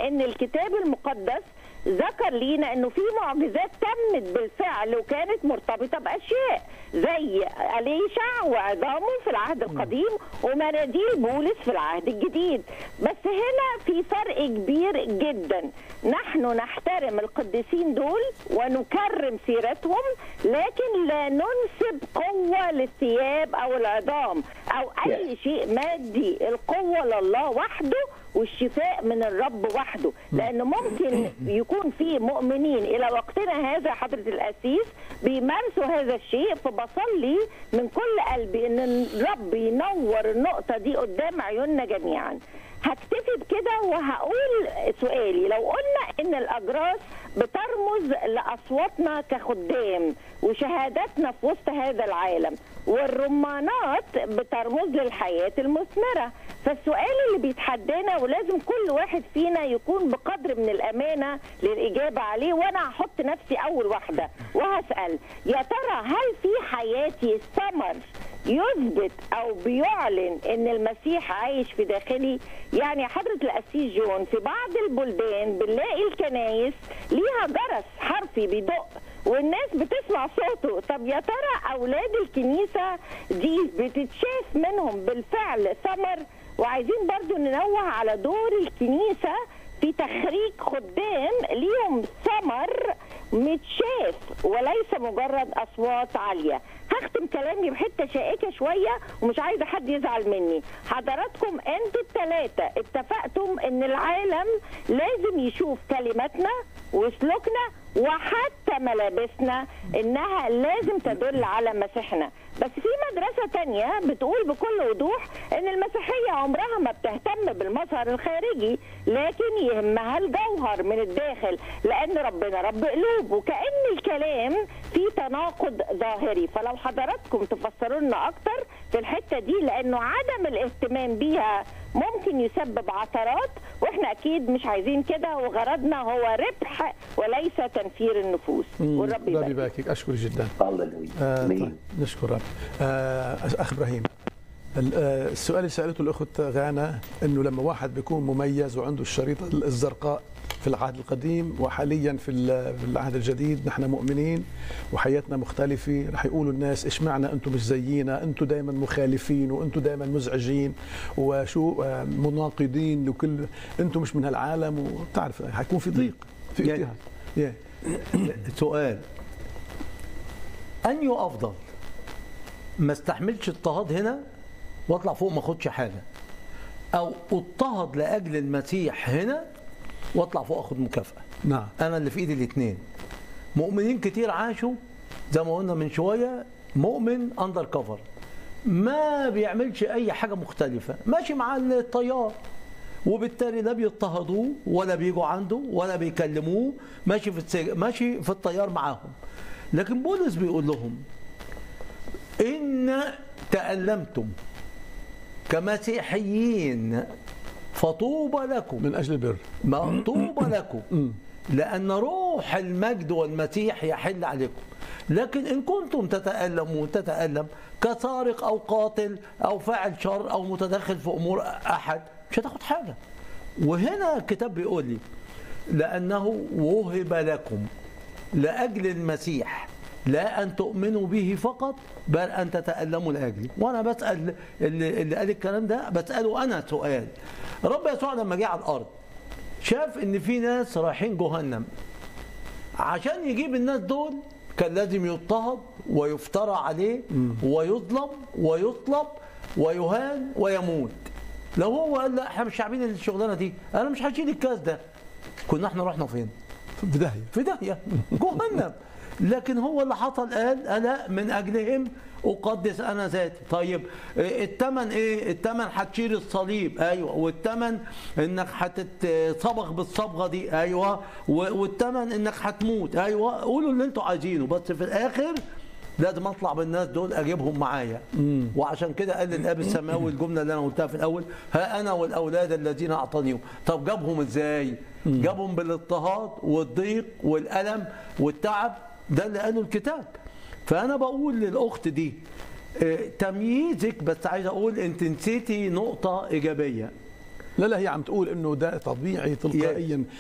ان الكتاب المقدس ذكر لينا انه في معجزات تمت بالفعل وكانت مرتبطه باشياء زي اليشع وعظامه في العهد القديم ومناديل بولس في العهد الجديد بس هنا في فرق كبير جدا نحن نحترم القديسين دول ونكرم سيرتهم لكن لا ننسب قوه للثياب او العظام او اي شيء مادي القوه لله وحده والشفاء من الرب وحده لان ممكن يكون في مؤمنين الى وقتنا هذا حضره الاسيس بيمارسوا هذا الشيء فبصلي من كل قلبي ان الرب ينور النقطه دي قدام عيوننا جميعا هكتفي بكده وهقول سؤالي لو قلنا ان الاجراس بترمز لاصواتنا كخدام وشهاداتنا في وسط هذا العالم والرمانات بترمز للحياه المثمره فالسؤال اللي بيتحدانا ولازم كل واحد فينا يكون بقدر من الامانه للاجابه عليه وانا هحط نفسي اول واحده وهسال يا ترى هل في حياتي ثمر يثبت او بيعلن ان المسيح عايش في داخلي يعني حضره القسيس جون في بعض البلدان بنلاقي الكنايس ليها جرس حرفي بيدق والناس بتسمع صوته طب يا ترى اولاد الكنيسه دي بتتشاف منهم بالفعل ثمر وعايزين برضو ننوه على دور الكنيسه في تخريج خدام ليهم ثمر متشاف وليس مجرد اصوات عاليه هختم كلامي بحته شائكه شويه ومش عايزه حد يزعل مني حضراتكم انتوا الثلاثه اتفقتم ان العالم لازم يشوف كلماتنا وسلوكنا وحتى ملابسنا انها لازم تدل على مسيحنا بس في مدرسة تانية بتقول بكل وضوح ان المسيحية عمرها ما بتهتم بالمظهر الخارجي لكن يهمها الجوهر من الداخل لان ربنا رب قلوب وكأن الكلام فيه تناقض ظاهري فلو حضراتكم تفسروا لنا اكتر في الحتة دي لانه عدم الاهتمام بيها ممكن يسبب عثرات واحنا اكيد مش عايزين كده وغرضنا هو ربح وليس تنفير النفوس والرب ربي يبارك يباركك اشكر جدا هللويا آه آمين. طيب نشكر رب آه اخ ابراهيم ال- آه، السؤال اللي سالته الاخت غانا انه لما واحد بيكون مميز وعنده الشريطه الزرقاء في العهد القديم وحاليا في ال- في العهد الجديد نحن مؤمنين وحياتنا مختلفه رح يقولوا الناس اشمعنا انتم مش زينا انتم دائما مخالفين وانتم دائما مزعجين وشو آه، مناقضين لكل انتم مش من هالعالم وبتعرف حيكون في ضيق في يعني- اضطهاد yeah. سؤال أني أفضل ما استحملش اضطهاد هنا واطلع فوق ما اخدش حاجة أو اضطهد لأجل المسيح هنا واطلع فوق اخد مكافأة نعم أنا اللي في إيدي الاتنين مؤمنين كتير عاشوا زي ما قلنا من شوية مؤمن أندر كفر ما بيعملش أي حاجة مختلفة ماشي مع التيار وبالتالي لا بيضطهدوه ولا بيجوا عنده ولا بيكلموه ماشي في السج... ماشي في التيار معاهم لكن بولس بيقول لهم إن تألمتم كمسيحيين فطوبى لكم من اجل البر مطوبى لكم لأن روح المجد والمسيح يحل عليكم لكن إن كنتم تتألمون تتألم كسارق أو قاتل أو فاعل شر أو متدخل في أمور أحد مش هتاخد حاجة وهنا الكتاب بيقول لي لأنه وهب لكم لأجل المسيح لا أن تؤمنوا به فقط بل أن تتألموا لأجلي وأنا بسأل اللي, اللي قال الكلام ده بسأله أنا سؤال رب يسوع لما جه على الأرض شاف ان في ناس رايحين جهنم عشان يجيب الناس دول كان لازم يضطهد ويفترى عليه ويظلم ويطلب ويهان ويموت لو هو قال لا احنا مش عارفين الشغلانه دي انا مش هشيل الكاس ده كنا احنا رحنا فين في بدايه في داهيه جهنم لكن هو اللي حصل قال انا من اجلهم اقدس انا ذاتي طيب إيه الثمن ايه الثمن هتشيل الصليب ايوه والثمن انك هتتصبغ بالصبغه دي ايوه و- والثمن انك هتموت ايوه قولوا اللي انتوا عايزينه بس في الاخر لازم اطلع بالناس دول اجيبهم معايا وعشان كده قال الاب السماوي الجمله اللي انا قلتها في الاول ها انا والاولاد الذين اعطانيهم طب جابهم ازاي جابهم بالاضطهاد والضيق والالم والتعب ده اللي قاله الكتاب فانا بقول للاخت دي آه، تمييزك بس عايز اقول انت نسيتي نقطه ايجابيه لا لا هي عم تقول انه ده طبيعي تلقائيا